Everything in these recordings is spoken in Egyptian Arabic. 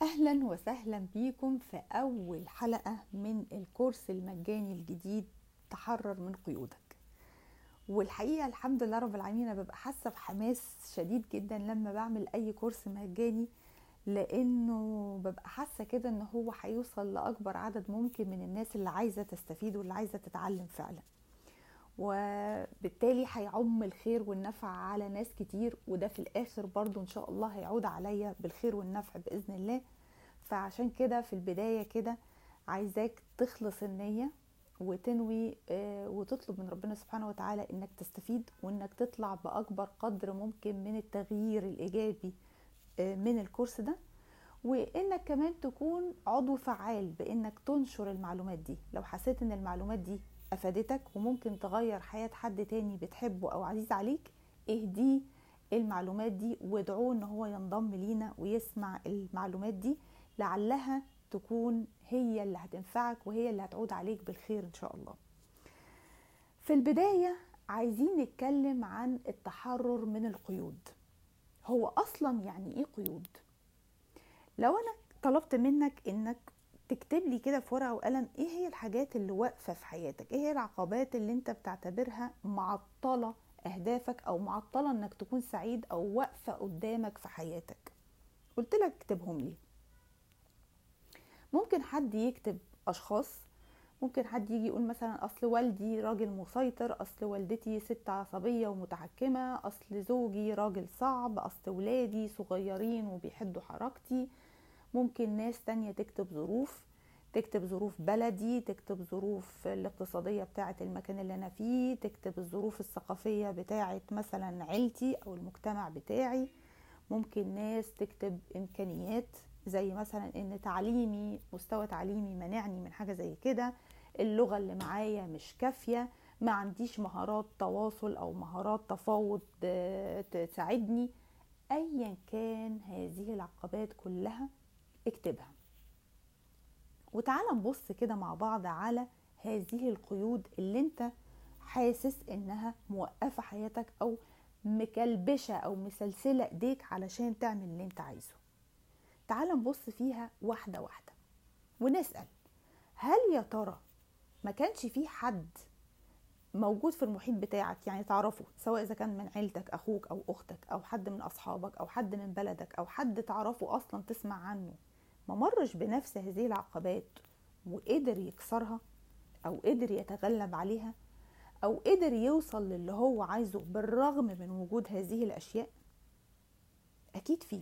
اهلا وسهلا بيكم في اول حلقه من الكورس المجاني الجديد تحرر من قيودك والحقيقه الحمد لله رب العالمين انا ببقى حاسه بحماس شديد جدا لما بعمل اي كورس مجاني لانه ببقى حاسه كده ان هو هيوصل لاكبر عدد ممكن من الناس اللي عايزه تستفيد واللي عايزه تتعلم فعلا وبالتالي هيعم الخير والنفع على ناس كتير وده في الاخر برضو ان شاء الله هيعود عليا بالخير والنفع باذن الله فعشان كده في البدايه كده عايزاك تخلص النيه وتنوي آه، وتطلب من ربنا سبحانه وتعالى انك تستفيد وانك تطلع باكبر قدر ممكن من التغيير الايجابي آه، من الكورس ده وانك كمان تكون عضو فعال بانك تنشر المعلومات دي لو حسيت ان المعلومات دي افادتك وممكن تغير حياة حد تاني بتحبه او عزيز عليك اهديه المعلومات دي وادعوه ان هو ينضم لينا ويسمع المعلومات دي لعلها تكون هي اللي هتنفعك وهي اللي هتعود عليك بالخير ان شاء الله في البداية عايزين نتكلم عن التحرر من القيود هو اصلا يعني ايه قيود لو انا طلبت منك انك تكتب لي كده في ورقه وقلم ايه هي الحاجات اللي واقفه في حياتك ايه هي العقبات اللي انت بتعتبرها معطله اهدافك او معطله انك تكون سعيد او واقفه قدامك في حياتك قلت لك اكتبهم لي ممكن حد يكتب اشخاص ممكن حد يجي يقول مثلا اصل والدي راجل مسيطر اصل والدتي ست عصبيه ومتحكمه اصل زوجي راجل صعب اصل ولادي صغيرين وبيحدوا حركتي ممكن ناس تانية تكتب ظروف تكتب ظروف بلدي تكتب ظروف الاقتصادية بتاعة المكان اللي أنا فيه تكتب الظروف الثقافية بتاعة مثلا عيلتي أو المجتمع بتاعي ممكن ناس تكتب إمكانيات زي مثلا إن تعليمي مستوى تعليمي منعني من حاجة زي كده اللغة اللي معايا مش كافية ما عنديش مهارات تواصل أو مهارات تفاوض آه، تساعدني أيا كان هذه العقبات كلها اكتبها وتعالى نبص كده مع بعض على هذه القيود اللي انت حاسس انها موقفة حياتك او مكلبشة او مسلسلة ايديك علشان تعمل اللي انت عايزه تعال نبص فيها واحدة واحدة ونسأل هل يا ترى ما كانش في حد موجود في المحيط بتاعك يعني تعرفه سواء اذا كان من عيلتك اخوك او اختك او حد من اصحابك او حد من بلدك او حد تعرفه اصلا تسمع عنه ما مرش بنفس هذه العقبات وقدر يكسرها او قدر يتغلب عليها او قدر يوصل للي هو عايزه بالرغم من وجود هذه الاشياء اكيد فيه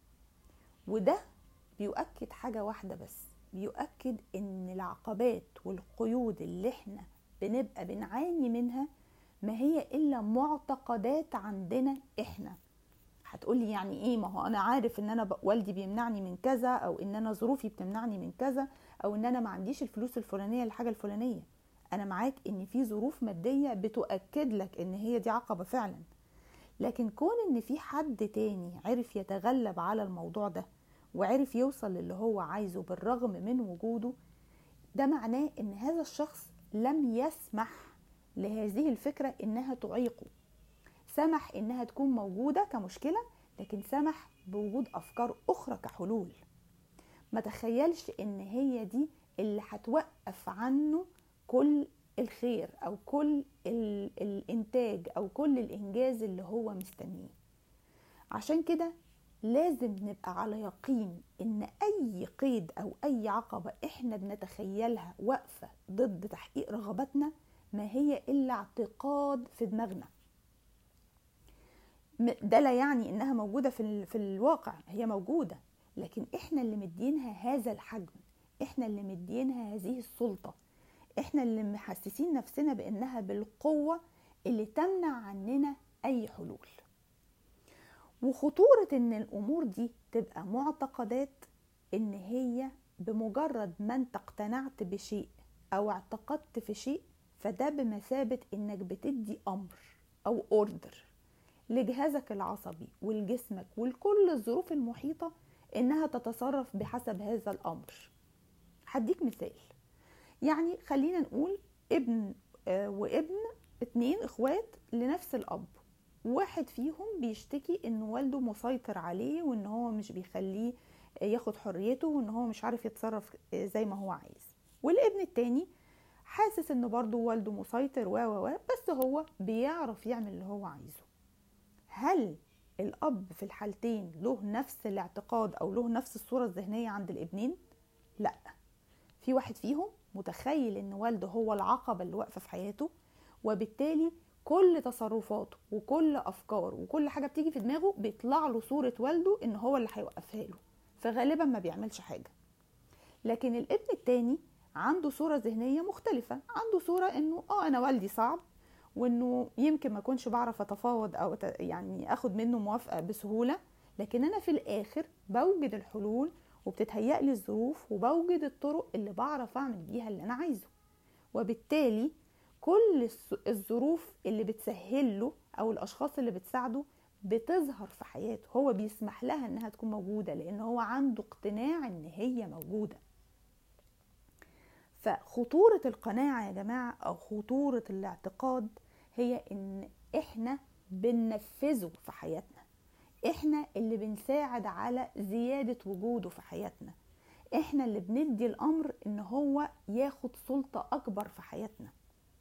وده بيؤكد حاجة واحدة بس بيؤكد ان العقبات والقيود اللي احنا بنبقى بنعاني منها ما هي الا معتقدات عندنا احنا هتقولي يعني ايه ما هو انا عارف ان انا والدي بيمنعني من كذا او ان انا ظروفي بتمنعني من كذا او ان انا ما عنديش الفلوس الفلانيه للحاجه الفلانيه انا معاك ان في ظروف ماديه بتؤكد لك ان هي دي عقبه فعلا لكن كون ان في حد تاني عرف يتغلب على الموضوع ده وعرف يوصل للي هو عايزه بالرغم من وجوده ده معناه ان هذا الشخص لم يسمح لهذه الفكره انها تعيقه سمح انها تكون موجودة كمشكلة لكن سمح بوجود افكار اخرى كحلول ما تخيلش ان هي دي اللي هتوقف عنه كل الخير او كل الانتاج او كل الانجاز اللي هو مستنيه عشان كده لازم نبقى على يقين ان اي قيد او اي عقبة احنا بنتخيلها واقفة ضد تحقيق رغباتنا ما هي الا اعتقاد في دماغنا ده لا يعني انها موجوده في في الواقع هي موجوده لكن احنا اللي مدينها هذا الحجم احنا اللي مدينها هذه السلطه احنا اللي محسسين نفسنا بانها بالقوه اللي تمنع عننا اي حلول وخطوره ان الامور دي تبقى معتقدات ان هي بمجرد ما انت اقتنعت بشيء او اعتقدت في شيء فده بمثابه انك بتدي امر او اوردر لجهازك العصبي ولجسمك ولكل الظروف المحيطة انها تتصرف بحسب هذا الامر هديك مثال يعني خلينا نقول ابن آه، وابن اتنين اخوات لنفس الاب واحد فيهم بيشتكي ان والده مسيطر عليه وان هو مش بيخليه ياخد حريته وان هو مش عارف يتصرف زي ما هو عايز والابن التاني حاسس ان برضه والده مسيطر و و بس هو بيعرف يعمل اللي هو عايزه هل الاب في الحالتين له نفس الاعتقاد او له نفس الصوره الذهنيه عند الابنين لا في واحد فيهم متخيل ان والده هو العقبه اللي واقفه في حياته وبالتالي كل تصرفاته وكل افكاره وكل حاجه بتيجي في دماغه بيطلع له صوره والده ان هو اللي هيوقفها له فغالبا ما بيعملش حاجه لكن الابن التاني عنده صوره ذهنيه مختلفه عنده صوره انه اه انا والدي صعب وانه يمكن ما اكونش بعرف اتفاوض او يعني اخد منه موافقه بسهوله لكن انا في الاخر بوجد الحلول وبتتهيأ لي الظروف وبوجد الطرق اللي بعرف اعمل بيها اللي انا عايزه وبالتالي كل الظروف اللي بتسهل له او الاشخاص اللي بتساعده بتظهر في حياته هو بيسمح لها انها تكون موجوده لان هو عنده اقتناع ان هي موجوده فخطوره القناعه يا جماعه او خطوره الاعتقاد هي ان احنا بننفذه في حياتنا احنا اللي بنساعد على زياده وجوده في حياتنا احنا اللي بندي الامر ان هو ياخد سلطه اكبر في حياتنا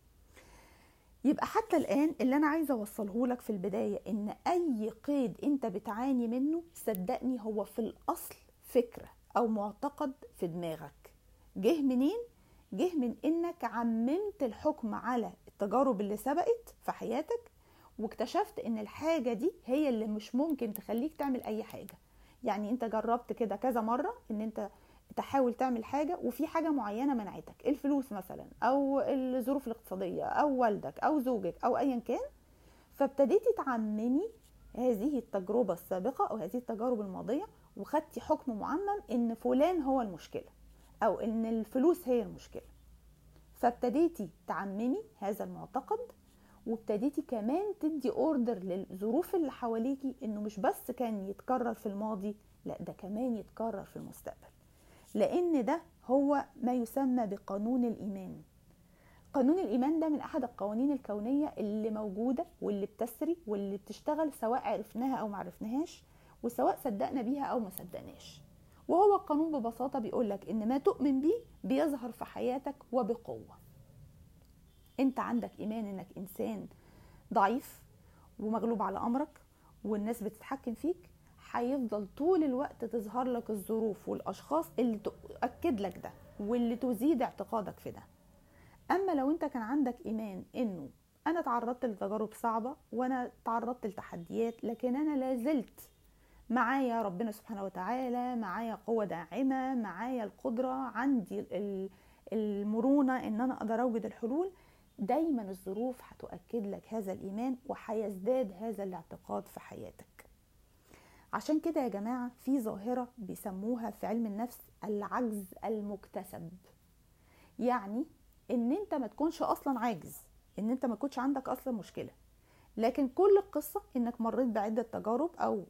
يبقى حتى الآن اللي أنا عايزة أوصله لك في البداية إن أي قيد أنت بتعاني منه صدقني هو في الأصل فكرة أو معتقد في دماغك جه منين؟ جه من إنك عممت الحكم على التجارب اللي سبقت في حياتك واكتشفت إن الحاجة دي هي اللي مش ممكن تخليك تعمل أي حاجة يعني أنت جربت كده كذا مرة إن أنت تحاول تعمل حاجه وفي حاجه معينه منعتك الفلوس مثلا او الظروف الاقتصاديه او والدك او زوجك او ايا كان فابتديتي تعممي هذه التجربه السابقه او هذه التجارب الماضيه وخدتي حكم معمم ان فلان هو المشكله او ان الفلوس هي المشكله فابتديتي تعممي هذا المعتقد وابتديتي كمان تدي اوردر للظروف اللي حواليكي انه مش بس كان يتكرر في الماضي لا ده كمان يتكرر في المستقبل لان ده هو ما يسمى بقانون الايمان قانون الايمان ده من احد القوانين الكونيه اللي موجوده واللي بتسري واللي بتشتغل سواء عرفناها او معرفناهاش وسواء صدقنا بيها او ما صدقناش وهو القانون ببساطه بيقولك ان ما تؤمن بيه بيظهر في حياتك وبقوه انت عندك ايمان انك انسان ضعيف ومغلوب على امرك والناس بتتحكم فيك هيفضل طول الوقت تظهر لك الظروف والاشخاص اللي تؤكد لك ده واللي تزيد اعتقادك في ده اما لو انت كان عندك ايمان انه انا تعرضت لتجارب صعبه وانا تعرضت لتحديات لكن انا لازلت معايا ربنا سبحانه وتعالى معايا قوه داعمه معايا القدره عندي المرونه ان انا اقدر اوجد الحلول دايما الظروف هتؤكد لك هذا الايمان وهيزداد هذا الاعتقاد في حياتك عشان كده يا جماعة في ظاهرة بيسموها في علم النفس العجز المكتسب يعني ان انت ما تكونش اصلا عاجز ان انت ما تكونش عندك اصلا مشكلة لكن كل القصة انك مريت بعدة تجارب او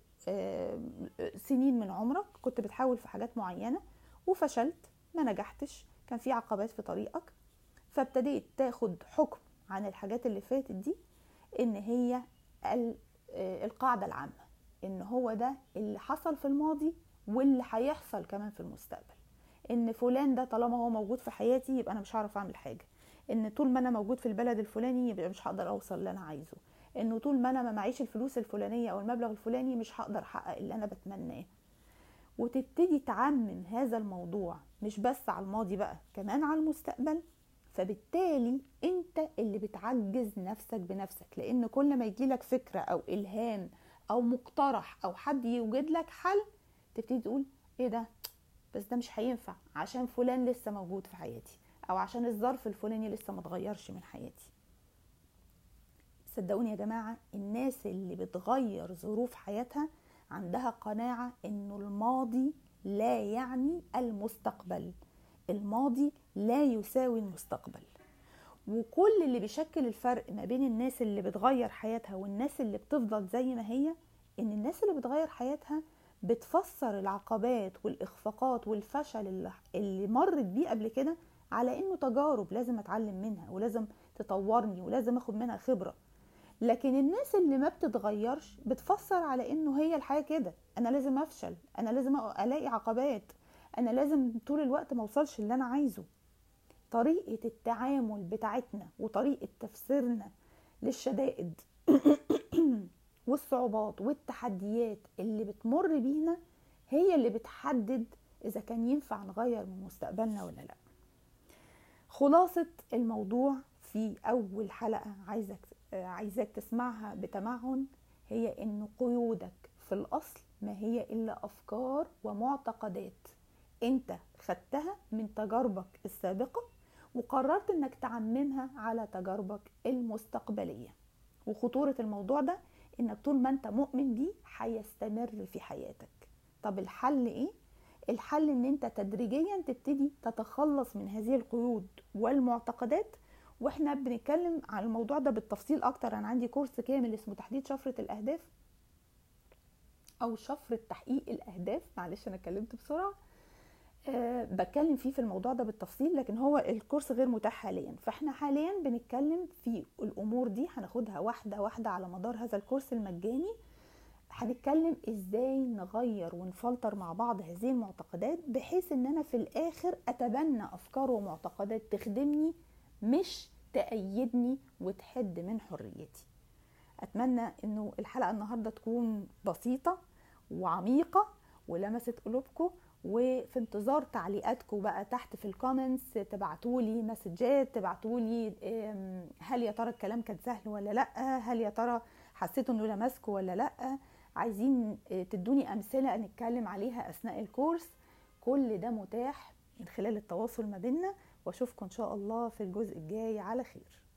سنين من عمرك كنت بتحاول في حاجات معينة وفشلت ما نجحتش كان في عقبات في طريقك فابتديت تاخد حكم عن الحاجات اللي فاتت دي ان هي القاعدة العامة ان هو ده اللي حصل في الماضي واللي هيحصل كمان في المستقبل ان فلان ده طالما هو موجود في حياتي يبقى انا مش هعرف اعمل حاجه ان طول ما انا موجود في البلد الفلاني يبقى مش هقدر اوصل اللي انا عايزه انه طول ما انا ما معيش الفلوس الفلانيه او المبلغ الفلاني مش هقدر احقق اللي انا بتمناه وتبتدي تعمم هذا الموضوع مش بس على الماضي بقى كمان على المستقبل فبالتالي انت اللي بتعجز نفسك بنفسك لان كل ما يجيلك فكره او الهام او مقترح او حد يوجد لك حل تبتدي تقول ايه ده بس ده مش هينفع عشان فلان لسه موجود في حياتي او عشان الظرف الفلاني لسه ما اتغيرش من حياتي صدقوني يا جماعة الناس اللي بتغير ظروف حياتها عندها قناعة انه الماضي لا يعني المستقبل الماضي لا يساوي المستقبل وكل اللي بيشكل الفرق ما بين الناس اللي بتغير حياتها والناس اللي بتفضل زي ما هي ان الناس اللي بتغير حياتها بتفسر العقبات والاخفاقات والفشل اللي, اللي مرت بيه قبل كده على انه تجارب لازم اتعلم منها ولازم تطورني ولازم اخد منها خبره لكن الناس اللي ما بتتغيرش بتفسر على انه هي الحياه كده انا لازم افشل انا لازم الاقي عقبات انا لازم طول الوقت ما اوصلش اللي انا عايزه طريقه التعامل بتاعتنا وطريقه تفسيرنا للشدائد والصعوبات والتحديات اللي بتمر بينا هي اللي بتحدد اذا كان ينفع نغير من مستقبلنا ولا لا خلاصة الموضوع في اول حلقة عايزك عايزاك تسمعها بتمعن هي ان قيودك في الاصل ما هي الا افكار ومعتقدات انت خدتها من تجاربك السابقة وقررت انك تعممها على تجاربك المستقبلية وخطورة الموضوع ده انك طول ما انت مؤمن بيه هيستمر في حياتك طب الحل ايه الحل ان انت تدريجيا تبتدي تتخلص من هذه القيود والمعتقدات واحنا بنتكلم عن الموضوع ده بالتفصيل اكتر انا عندي كورس كامل اسمه تحديد شفرة الاهداف او شفرة تحقيق الاهداف معلش انا اتكلمت بسرعة أه بتكلم فيه في الموضوع ده بالتفصيل لكن هو الكورس غير متاح حاليا فاحنا حاليا بنتكلم في الامور دي هناخدها واحدة واحدة على مدار هذا الكورس المجاني هنتكلم ازاي نغير ونفلتر مع بعض هذه المعتقدات بحيث ان انا في الاخر اتبنى افكار ومعتقدات تخدمني مش تأيدني وتحد من حريتي اتمنى انه الحلقه النهارده تكون بسيطه وعميقه ولمست قلوبكم وفي انتظار تعليقاتكم بقى تحت في الكومنتس تبعتولي مسجات تبعتولي هل يا ترى الكلام كان سهل ولا لا هل يا ترى حسيتوا انه لمسكوا ولا لا عايزين تدوني امثله نتكلم عليها اثناء الكورس كل ده متاح من خلال التواصل ما بيننا واشوفكم ان شاء الله في الجزء الجاي على خير